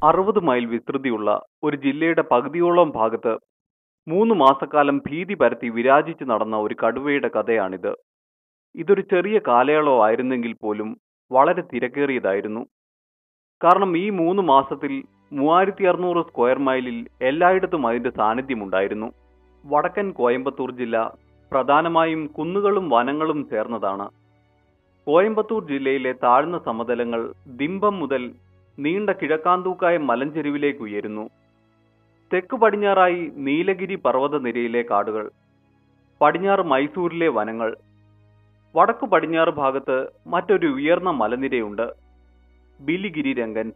അറുപത് മൈൽ വിസ്തൃതിയുള്ള ഒരു ജില്ലയുടെ പകുതിയോളം ഭാഗത്ത് മൂന്ന് മാസക്കാലം ഭീതി പരത്തി വിരാജിച്ച് നടന്ന ഒരു കടുവയുടെ കഥയാണിത് ഇതൊരു ചെറിയ കാലയളവ് ആയിരുന്നെങ്കിൽ പോലും വളരെ തിരക്കേറിയതായിരുന്നു കാരണം ഈ മൂന്ന് മാസത്തിൽ മൂവായിരത്തി അറുന്നൂറ് സ്ക്വയർ മൈലിൽ എല്ലായിടത്തും അതിന്റെ സാന്നിധ്യമുണ്ടായിരുന്നു വടക്കൻ കോയമ്പത്തൂർ ജില്ല പ്രധാനമായും കുന്നുകളും വനങ്ങളും ചേർന്നതാണ് കോയമ്പത്തൂർ ജില്ലയിലെ താഴ്ന്ന സമതലങ്ങൾ ദിമ്പം മുതൽ നീണ്ട കിഴക്കാന്തൂക്കായ മലഞ്ചെരുവിലേക്ക് ഉയരുന്നു തെക്ക് പടിഞ്ഞാറായി നീലഗിരി പർവ്വതനിരയിലെ കാടുകൾ പടിഞ്ഞാറ് മൈസൂരിലെ വനങ്ങൾ വടക്കു പടിഞ്ഞാറ് ഭാഗത്ത് മറ്റൊരു ഉയർന്ന മലനിരയുണ്ട് ബിലിഗിരി രംഗൻ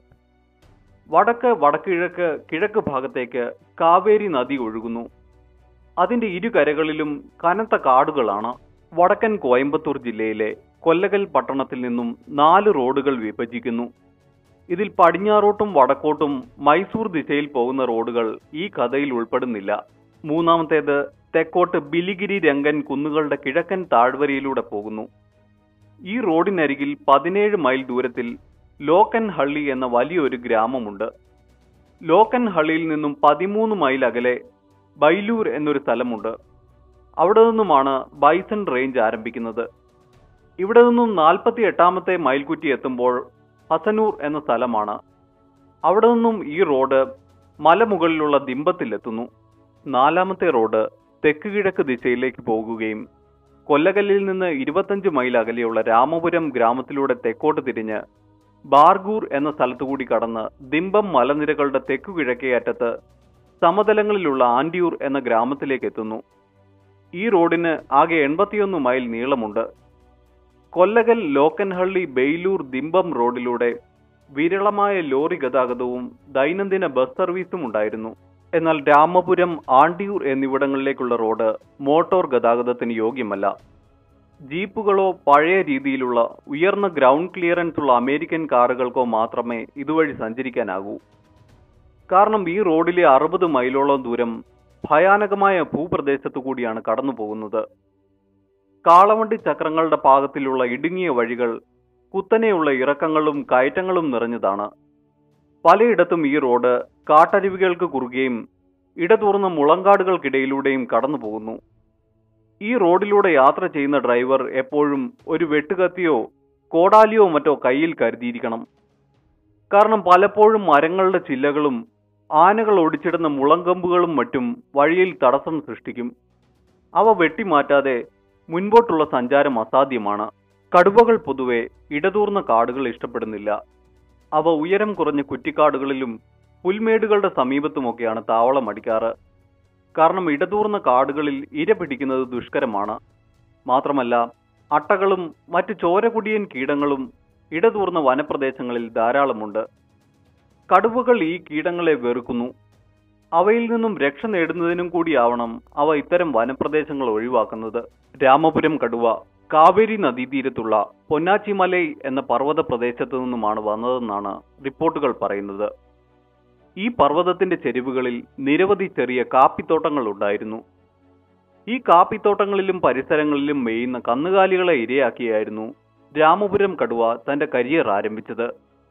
വടക്ക് വടക്കിഴക്ക് കിഴക്ക് ഭാഗത്തേക്ക് കാവേരി നദി ഒഴുകുന്നു അതിന്റെ ഇരുകരകളിലും കനത്ത കാടുകളാണ് വടക്കൻ കോയമ്പത്തൂർ ജില്ലയിലെ കൊല്ലകൽ പട്ടണത്തിൽ നിന്നും നാല് റോഡുകൾ വിഭജിക്കുന്നു ഇതിൽ പടിഞ്ഞാറോട്ടും വടക്കോട്ടും മൈസൂർ ദിശയിൽ പോകുന്ന റോഡുകൾ ഈ കഥയിൽ ഉൾപ്പെടുന്നില്ല മൂന്നാമത്തേത് തെക്കോട്ട് ബിലിഗിരി രംഗൻ കുന്നുകളുടെ കിഴക്കൻ താഴ്വരയിലൂടെ പോകുന്നു ഈ റോഡിനരികിൽ പതിനേഴ് മൈൽ ദൂരത്തിൽ ലോക്കൻ ഹള്ളി എന്ന വലിയൊരു ഗ്രാമമുണ്ട് ലോക്കൻ ഹള്ളിയിൽ നിന്നും പതിമൂന്ന് മൈൽ അകലെ ബൈലൂർ എന്നൊരു സ്ഥലമുണ്ട് അവിടെ നിന്നുമാണ് ബൈസൺ റേഞ്ച് ആരംഭിക്കുന്നത് ഇവിടെ നിന്നും നാൽപ്പത്തി എട്ടാമത്തെ മൈൽക്കുറ്റി എത്തുമ്പോൾ ഹസനൂർ എന്ന സ്ഥലമാണ് അവിടെ നിന്നും ഈ റോഡ് മലമുകളിലുള്ള ദിമ്പത്തിലെത്തുന്നു നാലാമത്തെ റോഡ് തെക്ക് കിഴക്ക് ദിശയിലേക്ക് പോകുകയും കൊല്ലകല്ലിൽ നിന്ന് ഇരുപത്തഞ്ച് മൈൽ അകലെയുള്ള രാമപുരം ഗ്രാമത്തിലൂടെ തെക്കോട്ട് തിരിഞ്ഞ് ബാർഗൂർ എന്ന സ്ഥലത്തുകൂടി കടന്ന് ദിമ്പം മലനിരകളുടെ തെക്കു കിഴക്കേ അറ്റത്ത് സമതലങ്ങളിലുള്ള ആൻഡിയൂർ എന്ന ഗ്രാമത്തിലേക്ക് എത്തുന്നു ഈ റോഡിന് ആകെ എൺപത്തിയൊന്ന് മൈൽ നീളമുണ്ട് കൊല്ലകൽ ലോക്കൻഹള്ളി ബെയിലൂർ ദിമ്പം റോഡിലൂടെ വിരളമായ ലോറി ഗതാഗതവും ദൈനംദിന ബസ് സർവീസും ഉണ്ടായിരുന്നു എന്നാൽ രാമപുരം ആണ്ടിയൂർ എന്നിവിടങ്ങളിലേക്കുള്ള റോഡ് മോട്ടോർ ഗതാഗതത്തിന് യോഗ്യമല്ല ജീപ്പുകളോ പഴയ രീതിയിലുള്ള ഉയർന്ന ഗ്രൗണ്ട് ക്ലിയറൻസ് ഉള്ള അമേരിക്കൻ കാറുകൾക്കോ മാത്രമേ ഇതുവഴി സഞ്ചരിക്കാനാകൂ കാരണം ഈ റോഡിലെ അറുപത് മൈലോളം ദൂരം ഭയാനകമായ ഭൂപ്രദേശത്തു കൂടിയാണ് കടന്നു പോകുന്നത് കാളവണ്ടി ചക്രങ്ങളുടെ പാകത്തിലുള്ള ഇടുങ്ങിയ വഴികൾ കുത്തനെയുള്ള ഇറക്കങ്ങളും കയറ്റങ്ങളും നിറഞ്ഞതാണ് പലയിടത്തും ഈ റോഡ് കാട്ടരുവികൾക്ക് കുറുകയും ഇടതൂർന്ന മുളങ്കാടുകൾക്കിടയിലൂടെയും കടന്നു പോകുന്നു ഈ റോഡിലൂടെ യാത്ര ചെയ്യുന്ന ഡ്രൈവർ എപ്പോഴും ഒരു വെട്ടുകത്തിയോ കോടാലിയോ മറ്റോ കയ്യിൽ കരുതിയിരിക്കണം കാരണം പലപ്പോഴും മരങ്ങളുടെ ചില്ലകളും ആനകൾ ഒടിച്ചിടുന്ന മുളങ്കമ്പുകളും മറ്റും വഴിയിൽ തടസ്സം സൃഷ്ടിക്കും അവ വെട്ടിമാറ്റാതെ മുൻപോട്ടുള്ള സഞ്ചാരം അസാധ്യമാണ് കടുവകൾ പൊതുവെ ഇടതൂർന്ന കാടുകൾ ഇഷ്ടപ്പെടുന്നില്ല അവ ഉയരം കുറഞ്ഞ കുറ്റിക്കാടുകളിലും പുൽമേടുകളുടെ സമീപത്തുമൊക്കെയാണ് താവളം അടിക്കാറ് കാരണം ഇടതൂർന്ന കാടുകളിൽ ഇര പിടിക്കുന്നത് ദുഷ്കരമാണ് മാത്രമല്ല അട്ടകളും മറ്റു ചോരകുടിയൻ കീടങ്ങളും ഇടതൂർന്ന വനപ്രദേശങ്ങളിൽ ധാരാളമുണ്ട് കടുവകൾ ഈ കീടങ്ങളെ വെറുക്കുന്നു അവയിൽ നിന്നും രക്ഷ നേടുന്നതിനും കൂടിയാവണം അവ ഇത്തരം വനപ്രദേശങ്ങൾ ഒഴിവാക്കുന്നത് രാമപുരം കടുവ കാവേരി നദീതീരത്തുള്ള പൊന്നാച്ചിമലൈ എന്ന പർവ്വത പ്രദേശത്തു നിന്നുമാണ് വന്നതെന്നാണ് റിപ്പോർട്ടുകൾ പറയുന്നത് ഈ പർവ്വതത്തിന്റെ ചെരിവുകളിൽ നിരവധി ചെറിയ കാപ്പിത്തോട്ടങ്ങൾ ഉണ്ടായിരുന്നു ഈ കാപ്പിത്തോട്ടങ്ങളിലും പരിസരങ്ങളിലും മേയുന്ന കന്നുകാലികളെ ഇരയാക്കിയായിരുന്നു രാമപുരം കടുവ തന്റെ കരിയർ ആരംഭിച്ചത്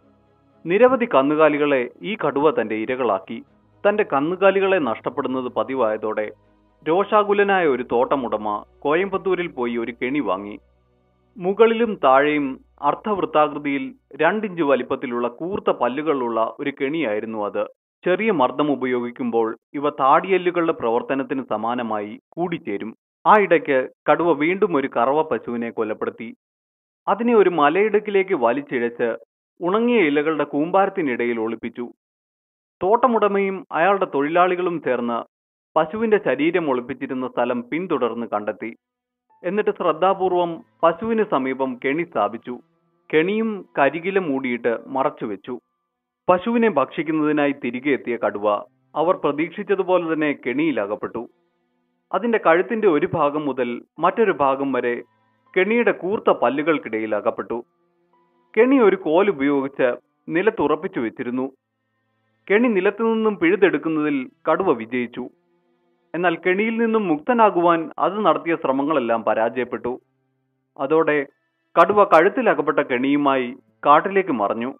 നിരവധി കന്നുകാലികളെ ഈ കടുവ തന്റെ ഇരകളാക്കി തന്റെ കന്നുകാലികളെ നഷ്ടപ്പെടുന്നത് പതിവായതോടെ രോഷാകുലനായ ഒരു തോട്ടമുടമ കോയമ്പത്തൂരിൽ പോയി ഒരു കെണി വാങ്ങി മുകളിലും താഴെയും അർദ്ധവൃത്താകൃതിയിൽ രണ്ടിഞ്ച് വലിപ്പത്തിലുള്ള കൂർത്ത പല്ലുകളുള്ള ഒരു കെണിയായിരുന്നു അത് ചെറിയ മർദ്ദം ഉപയോഗിക്കുമ്പോൾ ഇവ താടിയെല്ലുകളുടെ പ്രവർത്തനത്തിന് സമാനമായി കൂടിച്ചേരും ആ ഇടയ്ക്ക് കടുവ വീണ്ടും ഒരു കറവ പശുവിനെ കൊലപ്പെടുത്തി അതിനെ ഒരു മലയിടുക്കിലേക്ക് വലിച്ചിഴച്ച് ഉണങ്ങിയ ഇലകളുടെ കൂമ്പാരത്തിനിടയിൽ ഒളിപ്പിച്ചു തോട്ടമുടമയും അയാളുടെ തൊഴിലാളികളും ചേർന്ന് പശുവിന്റെ ശരീരം ഒളിപ്പിച്ചിരുന്ന സ്ഥലം പിന്തുടർന്ന് കണ്ടെത്തി എന്നിട്ട് ശ്രദ്ധാപൂർവം പശുവിന് സമീപം കെണി സ്ഥാപിച്ചു കെണിയും കരികിലും മൂടിയിട്ട് മറച്ചുവെച്ചു പശുവിനെ ഭക്ഷിക്കുന്നതിനായി തിരികെ എത്തിയ കടുവ അവർ പ്രതീക്ഷിച്ചതുപോലെ തന്നെ കെണിയിൽ അകപ്പെട്ടു അതിന്റെ കഴുത്തിന്റെ ഒരു ഭാഗം മുതൽ മറ്റൊരു ഭാഗം വരെ കെണിയുടെ കൂർത്ത പല്ലുകൾക്കിടയിൽ അകപ്പെട്ടു കെണി ഒരു കോൽ ഉപയോഗിച്ച് നിലത്തുറപ്പിച്ചു വെച്ചിരുന്നു കെണി നിലത്തു നിന്നും പിഴുതെടുക്കുന്നതിൽ കടുവ വിജയിച്ചു എന്നാൽ കെണിയിൽ നിന്നും മുക്തനാകുവാൻ അത് നടത്തിയ ശ്രമങ്ങളെല്ലാം പരാജയപ്പെട്ടു അതോടെ കടുവ കഴുത്തിലകപ്പെട്ട കെണിയുമായി കാട്ടിലേക്ക് മറഞ്ഞു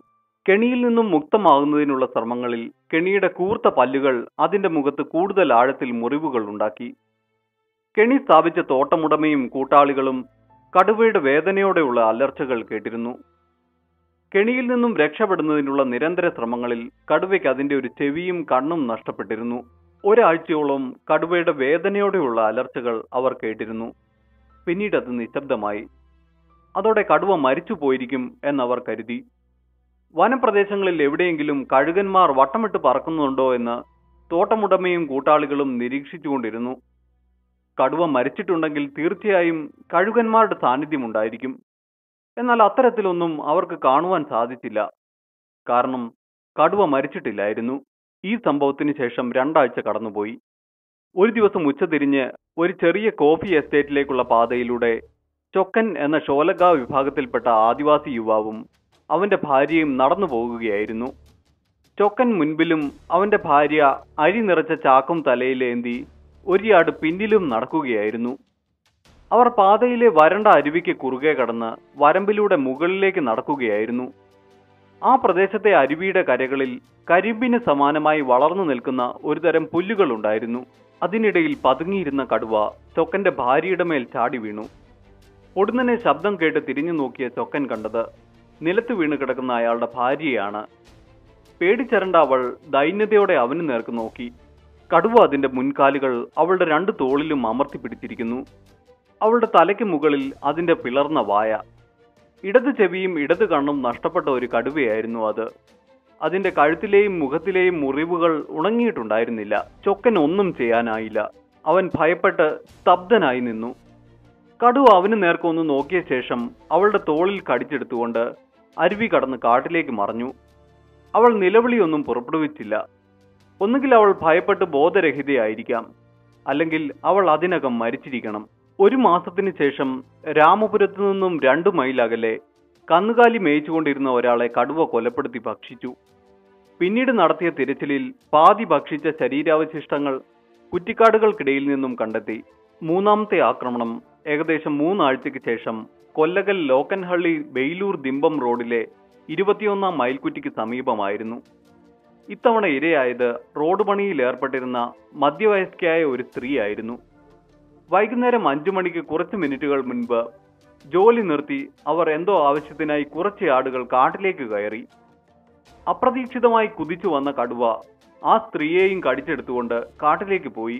കെണിയിൽ നിന്നും മുക്തമാകുന്നതിനുള്ള ശ്രമങ്ങളിൽ കെണിയുടെ കൂർത്ത പല്ലുകൾ അതിന്റെ മുഖത്ത് കൂടുതൽ ആഴത്തിൽ മുറിവുകൾ ഉണ്ടാക്കി കെണി സ്ഥാപിച്ച തോട്ടമുടമയും കൂട്ടാളികളും കടുവയുടെ വേദനയോടെയുള്ള അലർച്ചകൾ കേട്ടിരുന്നു കെണിയിൽ നിന്നും രക്ഷപ്പെടുന്നതിനുള്ള നിരന്തര ശ്രമങ്ങളിൽ കടുവയ്ക്ക് അതിന്റെ ഒരു ചെവിയും കണ്ണും നഷ്ടപ്പെട്ടിരുന്നു ഒരാഴ്ചയോളം കടുവയുടെ വേദനയോടെയുള്ള അലർച്ചകൾ അവർ കേട്ടിരുന്നു പിന്നീട് അത് നിശബ്ദമായി അതോടെ കടുവ മരിച്ചു പോയിരിക്കും എന്നവർ കരുതി വനപ്രദേശങ്ങളിൽ എവിടെയെങ്കിലും കഴുകന്മാർ വട്ടമിട്ട് പറക്കുന്നുണ്ടോ എന്ന് തോട്ടമുടമയും കൂട്ടാളികളും നിരീക്ഷിച്ചുകൊണ്ടിരുന്നു കടുവ മരിച്ചിട്ടുണ്ടെങ്കിൽ തീർച്ചയായും കഴുകന്മാരുടെ സാന്നിധ്യമുണ്ടായിരിക്കും എന്നാൽ അത്തരത്തിലൊന്നും അവർക്ക് കാണുവാൻ സാധിച്ചില്ല കാരണം കടുവ മരിച്ചിട്ടില്ലായിരുന്നു ഈ സംഭവത്തിന് ശേഷം രണ്ടാഴ്ച കടന്നുപോയി ഒരു ദിവസം ഉച്ചതിരിഞ്ഞ് ഒരു ചെറിയ കോഫി എസ്റ്റേറ്റിലേക്കുള്ള പാതയിലൂടെ ചൊക്കൻ എന്ന ഷോലഗ വിഭാഗത്തിൽപ്പെട്ട ആദിവാസി യുവാവും അവന്റെ ഭാര്യയും നടന്നു പോകുകയായിരുന്നു ചൊക്കൻ മുൻപിലും അവന്റെ ഭാര്യ അരി നിറച്ച ചാക്കും തലയിലേന്തി ഒരിയാട് പിന്നിലും നടക്കുകയായിരുന്നു അവർ പാതയിലെ വരണ്ട അരുവിക്ക് കുറുകെ കടന്ന് വരമ്പിലൂടെ മുകളിലേക്ക് നടക്കുകയായിരുന്നു ആ പ്രദേശത്തെ അരുവിയുടെ കരകളിൽ കരിമ്പിന് സമാനമായി വളർന്നു നിൽക്കുന്ന ഒരുതരം പുല്ലുകളുണ്ടായിരുന്നു അതിനിടയിൽ പതുങ്ങിയിരുന്ന കടുവ ചൊക്കന്റെ ഭാര്യയുടെ മേൽ ചാടി വീണു ഒടുന്നനെ ശബ്ദം കേട്ട് തിരിഞ്ഞു നോക്കിയ ചൊക്കൻ കണ്ടത് നിലത്ത് വീണ് കിടക്കുന്ന അയാളുടെ ഭാര്യയാണ് പേടിച്ചരണ്ട അവൾ ദൈന്യതയോടെ അവന് നേർക്ക് നോക്കി കടുവ അതിന്റെ മുൻകാലുകൾ അവളുടെ രണ്ട് തോളിലും അമർത്തി പിടിച്ചിരിക്കുന്നു അവളുടെ തലയ്ക്ക് മുകളിൽ അതിന്റെ പിളർന്ന വായ ഇടത് ചെവിയും ഇടത് കണ്ണും നഷ്ടപ്പെട്ട ഒരു കടുവയായിരുന്നു അത് അതിന്റെ കഴുത്തിലെയും മുഖത്തിലെയും മുറിവുകൾ ഉണങ്ങിയിട്ടുണ്ടായിരുന്നില്ല ചൊക്കൻ ഒന്നും ചെയ്യാനായില്ല അവൻ ഭയപ്പെട്ട് സ്തബ്ധനായി നിന്നു കടുവ അവന് നേർക്കൊന്ന് നോക്കിയ ശേഷം അവളുടെ തോളിൽ കടിച്ചെടുത്തുകൊണ്ട് അരുവി കടന്ന് കാട്ടിലേക്ക് മറഞ്ഞു അവൾ നിലവിളിയൊന്നും പുറപ്പെടുവിച്ചില്ല ഒന്നുകിൽ അവൾ ഭയപ്പെട്ട് ബോധരഹിതയായിരിക്കാം അല്ലെങ്കിൽ അവൾ അതിനകം മരിച്ചിരിക്കണം ഒരു മാസത്തിന് ശേഷം രാമപുരത്തു നിന്നും രണ്ടു മൈൽ അകലെ കന്നുകാലി മേയിച്ചുകൊണ്ടിരുന്ന ഒരാളെ കടുവ കൊലപ്പെടുത്തി ഭക്ഷിച്ചു പിന്നീട് നടത്തിയ തിരച്ചിലിൽ പാതി ഭക്ഷിച്ച ശരീരാവശിഷ്ടങ്ങൾ കുറ്റിക്കാടുകൾക്കിടയിൽ നിന്നും കണ്ടെത്തി മൂന്നാമത്തെ ആക്രമണം ഏകദേശം മൂന്നാഴ്ചയ്ക്ക് ശേഷം കൊല്ലകൽ ലോക്കൻഹള്ളി ബെയിലൂർ ദിമ്പം റോഡിലെ ഇരുപത്തിയൊന്നാം മൈൽക്കുറ്റിക്ക് സമീപമായിരുന്നു ഇത്തവണ ഇരയായത് റോഡ് പണിയിൽ ഏർപ്പെട്ടിരുന്ന മധ്യവയസ്കയായ ഒരു സ്ത്രീയായിരുന്നു വൈകുന്നേരം അഞ്ചു മണിക്ക് കുറച്ച് മിനിറ്റുകൾ മുൻപ് ജോലി നിർത്തി അവർ എന്തോ ആവശ്യത്തിനായി കുറച്ച് ആടുകൾ കാട്ടിലേക്ക് കയറി അപ്രതീക്ഷിതമായി കുതിച്ചു വന്ന കടുവ ആ സ്ത്രീയെയും കടിച്ചെടുത്തുകൊണ്ട് കാട്ടിലേക്ക് പോയി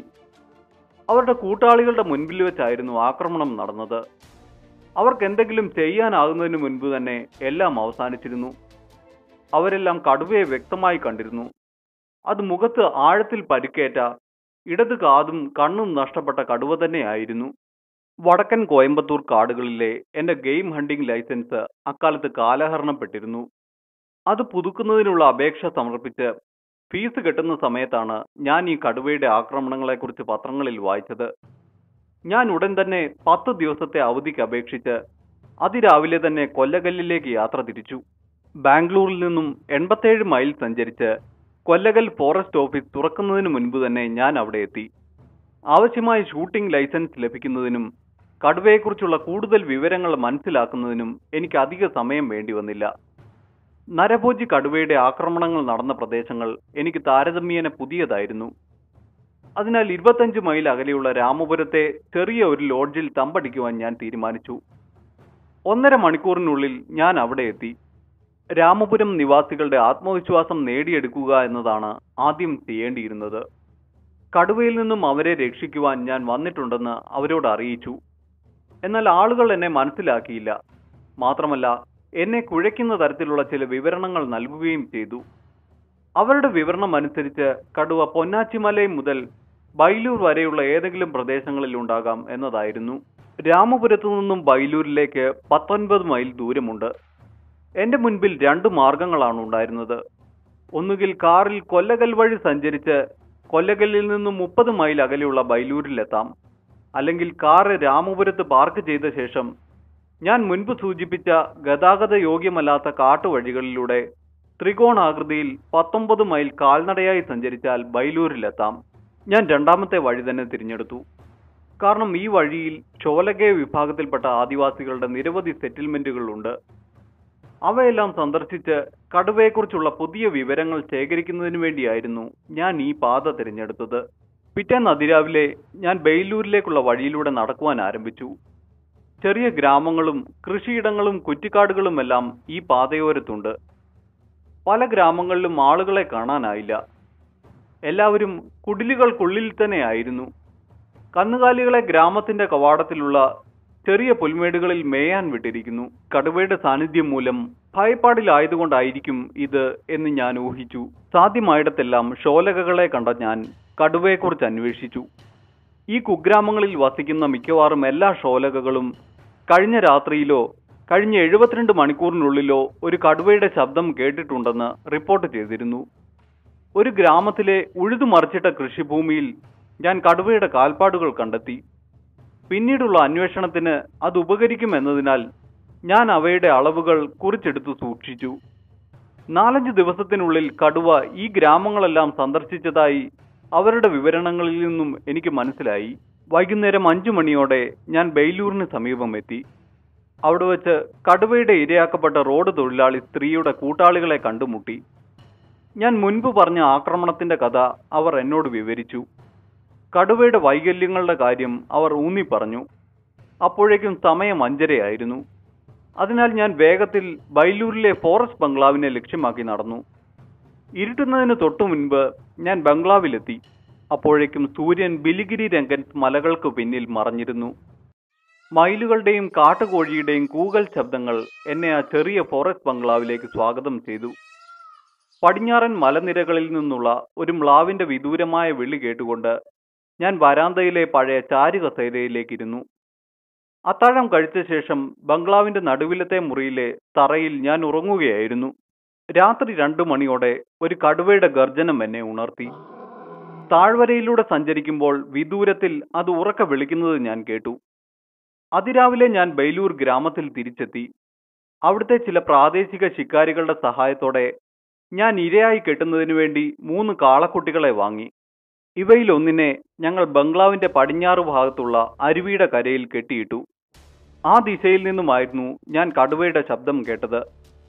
അവരുടെ കൂട്ടാളികളുടെ മുൻപിൽ വെച്ചായിരുന്നു ആക്രമണം നടന്നത് അവർക്ക് എന്തെങ്കിലും ചെയ്യാനാകുന്നതിന് മുൻപ് തന്നെ എല്ലാം അവസാനിച്ചിരുന്നു അവരെല്ലാം കടുവയെ വ്യക്തമായി കണ്ടിരുന്നു അത് മുഖത്ത് ആഴത്തിൽ പരിക്കേറ്റ ഇടത് കാതും കണ്ണും നഷ്ടപ്പെട്ട കടുവ തന്നെയായിരുന്നു വടക്കൻ കോയമ്പത്തൂർ കാടുകളിലെ എന്റെ ഗെയിം ഹണ്ടിംഗ് ലൈസൻസ് അക്കാലത്ത് കാലഹരണപ്പെട്ടിരുന്നു അത് പുതുക്കുന്നതിനുള്ള അപേക്ഷ സമർപ്പിച്ച് ഫീസ് കെട്ടുന്ന സമയത്താണ് ഞാൻ ഈ കടുവയുടെ ആക്രമണങ്ങളെക്കുറിച്ച് പത്രങ്ങളിൽ വായിച്ചത് ഞാൻ ഉടൻ തന്നെ പത്ത് ദിവസത്തെ അവധിക്ക് അപേക്ഷിച്ച് അതിരാവിലെ തന്നെ കൊല്ലകല്ലിലേക്ക് യാത്ര തിരിച്ചു ബാംഗ്ലൂരിൽ നിന്നും എൺപത്തേഴ് മൈൽ സഞ്ചരിച്ച് കൊല്ലകൽ ഫോറസ്റ്റ് ഓഫീസ് തുറക്കുന്നതിന് മുൻപ് തന്നെ ഞാൻ അവിടെ എത്തി ആവശ്യമായ ഷൂട്ടിംഗ് ലൈസൻസ് ലഭിക്കുന്നതിനും കടുവയെക്കുറിച്ചുള്ള കൂടുതൽ വിവരങ്ങൾ മനസ്സിലാക്കുന്നതിനും എനിക്ക് അധിക സമയം വേണ്ടി വന്നില്ല നരഭോജി കടുവയുടെ ആക്രമണങ്ങൾ നടന്ന പ്രദേശങ്ങൾ എനിക്ക് താരതമ്യേന പുതിയതായിരുന്നു അതിനാൽ ഇരുപത്തഞ്ച് മൈൽ അകലെയുള്ള രാമപുരത്തെ ചെറിയ ഒരു ലോഡ്ജിൽ തമ്പടിക്കുവാൻ ഞാൻ തീരുമാനിച്ചു ഒന്നര മണിക്കൂറിനുള്ളിൽ ഞാൻ അവിടെ എത്തി രാമപുരം നിവാസികളുടെ ആത്മവിശ്വാസം നേടിയെടുക്കുക എന്നതാണ് ആദ്യം ചെയ്യേണ്ടിയിരുന്നത് കടുവയിൽ നിന്നും അവരെ രക്ഷിക്കുവാൻ ഞാൻ വന്നിട്ടുണ്ടെന്ന് അവരോട് അറിയിച്ചു എന്നാൽ ആളുകൾ എന്നെ മനസ്സിലാക്കിയില്ല മാത്രമല്ല എന്നെ കുഴയ്ക്കുന്ന തരത്തിലുള്ള ചില വിവരണങ്ങൾ നൽകുകയും ചെയ്തു അവരുടെ വിവരണം അനുസരിച്ച് കടുവ പൊന്നാച്ചിമലയും മുതൽ ബൈലൂർ വരെയുള്ള ഏതെങ്കിലും പ്രദേശങ്ങളിൽ ഉണ്ടാകാം എന്നതായിരുന്നു രാമപുരത്തു നിന്നും ബൈലൂരിലേക്ക് പത്തൊൻപത് മൈൽ ദൂരമുണ്ട് എന്റെ മുൻപിൽ രണ്ട് മാർഗങ്ങളാണ് ഉണ്ടായിരുന്നത് ഒന്നുകിൽ കാറിൽ കൊല്ലകൽ വഴി സഞ്ചരിച്ച് കൊല്ലകല്ലിൽ നിന്നും മുപ്പത് മൈൽ അകലെയുള്ള ബൈലൂരിലെത്താം അല്ലെങ്കിൽ കാറ് രാമപുരത്ത് പാർക്ക് ചെയ്ത ശേഷം ഞാൻ മുൻപ് സൂചിപ്പിച്ച ഗതാഗത യോഗ്യമല്ലാത്ത കാട്ടുവഴികളിലൂടെ ത്രികോണാകൃതിയിൽ പത്തൊമ്പത് മൈൽ കാൽനടയായി സഞ്ചരിച്ചാൽ ബൈലൂരിലെത്താം ഞാൻ രണ്ടാമത്തെ വഴി തന്നെ തിരഞ്ഞെടുത്തു കാരണം ഈ വഴിയിൽ ചോലഗെ വിഭാഗത്തിൽപ്പെട്ട ആദിവാസികളുടെ നിരവധി സെറ്റിൽമെന്റുകൾ ഉണ്ട് അവയെല്ലാം സന്ദർശിച്ച് കടുവയെക്കുറിച്ചുള്ള പുതിയ വിവരങ്ങൾ ശേഖരിക്കുന്നതിന് വേണ്ടിയായിരുന്നു ഞാൻ ഈ പാത തിരഞ്ഞെടുത്തത് പിറ്റേന്ന് അതിരാവിലെ ഞാൻ ബെയിലൂരിലേക്കുള്ള വഴിയിലൂടെ നടക്കുവാൻ ആരംഭിച്ചു ചെറിയ ഗ്രാമങ്ങളും കൃഷിയിടങ്ങളും കുറ്റിക്കാടുകളുമെല്ലാം ഈ പാതയോരത്തുണ്ട് പല ഗ്രാമങ്ങളിലും ആളുകളെ കാണാനായില്ല എല്ലാവരും കുടിലുകൾക്കുള്ളിൽ തന്നെയായിരുന്നു കന്നുകാലികളെ ഗ്രാമത്തിന്റെ കവാടത്തിലുള്ള ചെറിയ പുൽമേടുകളിൽ മേയാൻ വിട്ടിരിക്കുന്നു കടുവയുടെ സാന്നിധ്യം മൂലം ഭയപ്പാടിലായതുകൊണ്ടായിരിക്കും ഇത് എന്ന് ഞാൻ ഊഹിച്ചു സാധ്യമായിടത്തെല്ലാം ഷോലകകളെ കണ്ട ഞാൻ കടുവയെക്കുറിച്ച് അന്വേഷിച്ചു ഈ കുഗ്രാമങ്ങളിൽ വസിക്കുന്ന മിക്കവാറും എല്ലാ ഷോലകകളും കഴിഞ്ഞ രാത്രിയിലോ കഴിഞ്ഞ എഴുപത്തിരണ്ട് മണിക്കൂറിനുള്ളിലോ ഒരു കടുവയുടെ ശബ്ദം കേട്ടിട്ടുണ്ടെന്ന് റിപ്പോർട്ട് ചെയ്തിരുന്നു ഒരു ഗ്രാമത്തിലെ ഉഴുതുമറിച്ചിട്ട കൃഷിഭൂമിയിൽ ഞാൻ കടുവയുടെ കാൽപ്പാടുകൾ കണ്ടെത്തി പിന്നീടുള്ള അന്വേഷണത്തിന് അത് ഉപകരിക്കുമെന്നതിനാൽ ഞാൻ അവയുടെ അളവുകൾ കുറിച്ചെടുത്തു സൂക്ഷിച്ചു നാലഞ്ച് ദിവസത്തിനുള്ളിൽ കടുവ ഈ ഗ്രാമങ്ങളെല്ലാം സന്ദർശിച്ചതായി അവരുടെ വിവരണങ്ങളിൽ നിന്നും എനിക്ക് മനസ്സിലായി വൈകുന്നേരം അഞ്ചു മണിയോടെ ഞാൻ ബെയിലൂരിന് സമീപം എത്തി അവിടെ വെച്ച് കടുവയുടെ ഇരയാക്കപ്പെട്ട റോഡ് തൊഴിലാളി സ്ത്രീയുടെ കൂട്ടാളികളെ കണ്ടുമുട്ടി ഞാൻ മുൻപ് പറഞ്ഞ ആക്രമണത്തിന്റെ കഥ അവർ എന്നോട് വിവരിച്ചു കടുവയുടെ വൈകല്യങ്ങളുടെ കാര്യം അവർ ഊന്നി പറഞ്ഞു അപ്പോഴേക്കും സമയം അഞ്ചരയായിരുന്നു അതിനാൽ ഞാൻ വേഗത്തിൽ ബൈലൂരിലെ ഫോറസ്റ്റ് ബംഗ്ലാവിനെ ലക്ഷ്യമാക്കി നടന്നു ഇരുട്ടുന്നതിന് തൊട്ടു മുൻപ് ഞാൻ ബംഗ്ലാവിലെത്തി അപ്പോഴേക്കും സൂര്യൻ ബിലിഗിരി രംഗൻസ് മലകൾക്ക് പിന്നിൽ മറഞ്ഞിരുന്നു മയിലുകളുടെയും കാട്ടുകോഴിയുടെയും കൂകൽ ശബ്ദങ്ങൾ എന്നെ ആ ചെറിയ ഫോറസ്റ്റ് ബംഗ്ലാവിലേക്ക് സ്വാഗതം ചെയ്തു പടിഞ്ഞാറൻ മലനിരകളിൽ നിന്നുള്ള ഒരു മ്ലാവിന്റെ വിദൂരമായ വിളി കേട്ടുകൊണ്ട് ഞാൻ വരാന്തയിലെ പഴയ ചാരുകസേരയിലേക്കിരുന്നു അത്താഴം കഴിച്ച ശേഷം ബംഗ്ലാവിന്റെ നടുവിലത്തെ മുറിയിലെ തറയിൽ ഞാൻ ഉറങ്ങുകയായിരുന്നു രാത്രി രണ്ടു മണിയോടെ ഒരു കടുവയുടെ ഗർജനം എന്നെ ഉണർത്തി താഴ്വരയിലൂടെ സഞ്ചരിക്കുമ്പോൾ വിദൂരത്തിൽ അത് ഉറക്കെ വിളിക്കുന്നത് ഞാൻ കേട്ടു അതിരാവിലെ ഞാൻ ബൈലൂർ ഗ്രാമത്തിൽ തിരിച്ചെത്തി അവിടുത്തെ ചില പ്രാദേശിക ശിക്കാരികളുടെ സഹായത്തോടെ ഞാൻ ഇരയായി കെട്ടുന്നതിനു വേണ്ടി മൂന്ന് കാളക്കുട്ടികളെ വാങ്ങി ഇവയിൽ ഒന്നിനെ ഞങ്ങൾ ബംഗ്ലാവിന്റെ പടിഞ്ഞാറ് ഭാഗത്തുള്ള അരുവിയുടെ കരയിൽ കെട്ടിയിട്ടു ആ ദിശയിൽ നിന്നുമായിരുന്നു ഞാൻ കടുവയുടെ ശബ്ദം കേട്ടത്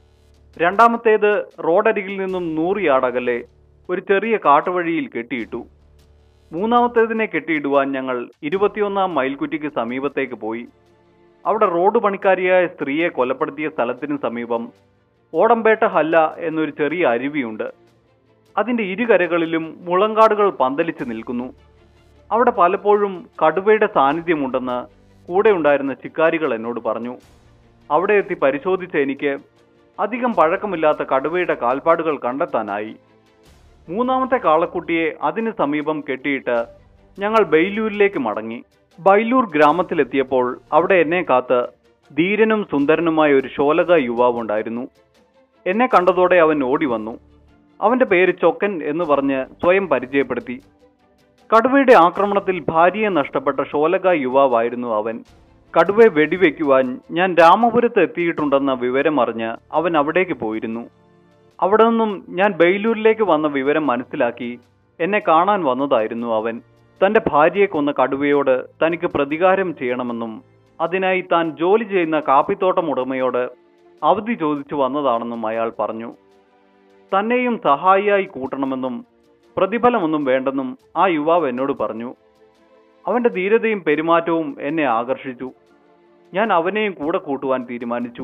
രണ്ടാമത്തേത് റോഡരികിൽ നിന്നും നൂറ് യാർഡകലെ ഒരു ചെറിയ കാട്ടുവഴിയിൽ കെട്ടിയിട്ടു മൂന്നാമത്തേതിനെ കെട്ടിയിടുവാൻ ഞങ്ങൾ ഇരുപത്തിയൊന്നാം മൈൽക്കുറ്റിക്ക് സമീപത്തേക്ക് പോയി അവിടെ റോഡ് പണിക്കാരിയായ സ്ത്രീയെ കൊലപ്പെടുത്തിയ സ്ഥലത്തിന് സമീപം ഓടമ്പേട്ട ഹല്ല എന്നൊരു ചെറിയ അരുവിയുണ്ട് അതിന്റെ ഇരുകരകളിലും മുളങ്കാടുകൾ പന്തലിച്ച് നിൽക്കുന്നു അവിടെ പലപ്പോഴും കടുവയുടെ സാന്നിധ്യമുണ്ടെന്ന് കൂടെ ഉണ്ടായിരുന്ന ശിക്കാരികൾ എന്നോട് പറഞ്ഞു അവിടെ എത്തി പരിശോധിച്ച എനിക്ക് അധികം പഴക്കമില്ലാത്ത കടുവയുടെ കാൽപ്പാടുകൾ കണ്ടെത്താനായി മൂന്നാമത്തെ കാളക്കുട്ടിയെ അതിന് സമീപം കെട്ടിയിട്ട് ഞങ്ങൾ ബൈലൂരിലേക്ക് മടങ്ങി ബൈലൂർ ഗ്രാമത്തിലെത്തിയപ്പോൾ അവിടെ എന്നെ കാത്ത് ധീരനും സുന്ദരനുമായ ഒരു ശോലക യുവാവുണ്ടായിരുന്നു എന്നെ കണ്ടതോടെ അവൻ ഓടി വന്നു അവന്റെ പേര് ചൊക്കൻ എന്ന് പറഞ്ഞ് സ്വയം പരിചയപ്പെടുത്തി കടുവയുടെ ആക്രമണത്തിൽ ഭാര്യയെ നഷ്ടപ്പെട്ട ഷോലക യുവാവായിരുന്നു അവൻ കടുവയെ വെടിവെക്കുവാൻ ഞാൻ രാമപുരത്ത് എത്തിയിട്ടുണ്ടെന്ന വിവരമറിഞ്ഞ് അവൻ അവിടേക്ക് പോയിരുന്നു അവിടെ നിന്നും ഞാൻ ബെയിലൂരിലേക്ക് വന്ന വിവരം മനസ്സിലാക്കി എന്നെ കാണാൻ വന്നതായിരുന്നു അവൻ തന്റെ ഭാര്യയെ കൊന്ന കടുവയോട് തനിക്ക് പ്രതികാരം ചെയ്യണമെന്നും അതിനായി താൻ ജോലി ചെയ്യുന്ന കാപ്പിത്തോട്ടം ഉടമയോട് അവധി ചോദിച്ചു വന്നതാണെന്നും അയാൾ പറഞ്ഞു തന്നെയും സഹായിയായി കൂട്ടണമെന്നും പ്രതിഫലമൊന്നും വേണ്ടെന്നും ആ യുവാവ് എന്നോട് പറഞ്ഞു അവന്റെ ധീരതയും പെരുമാറ്റവും എന്നെ ആകർഷിച്ചു ഞാൻ അവനെയും കൂടെ കൂട്ടുവാൻ തീരുമാനിച്ചു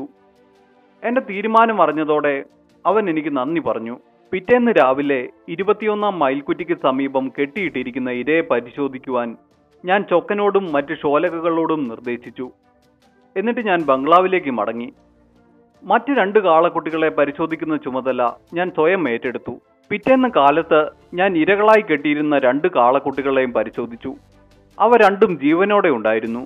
എന്റെ തീരുമാനം അറിഞ്ഞതോടെ അവൻ എനിക്ക് നന്ദി പറഞ്ഞു പിറ്റേന്ന് രാവിലെ ഇരുപത്തിയൊന്നാം മൈൽക്കുറ്റിക്ക് സമീപം കെട്ടിയിട്ടിരിക്കുന്ന ഇരയെ പരിശോധിക്കുവാൻ ഞാൻ ചൊക്കനോടും മറ്റ് ഷോലകകളോടും നിർദ്ദേശിച്ചു എന്നിട്ട് ഞാൻ ബംഗ്ലാവിലേക്ക് മടങ്ങി മറ്റ് രണ്ട് കാളക്കുട്ടികളെ പരിശോധിക്കുന്ന ചുമതല ഞാൻ സ്വയം ഏറ്റെടുത്തു പിറ്റേന്ന് കാലത്ത് ഞാൻ ഇരകളായി കെട്ടിയിരുന്ന രണ്ട് കാളക്കുട്ടികളെയും പരിശോധിച്ചു അവ രണ്ടും ജീവനോടെ ഉണ്ടായിരുന്നു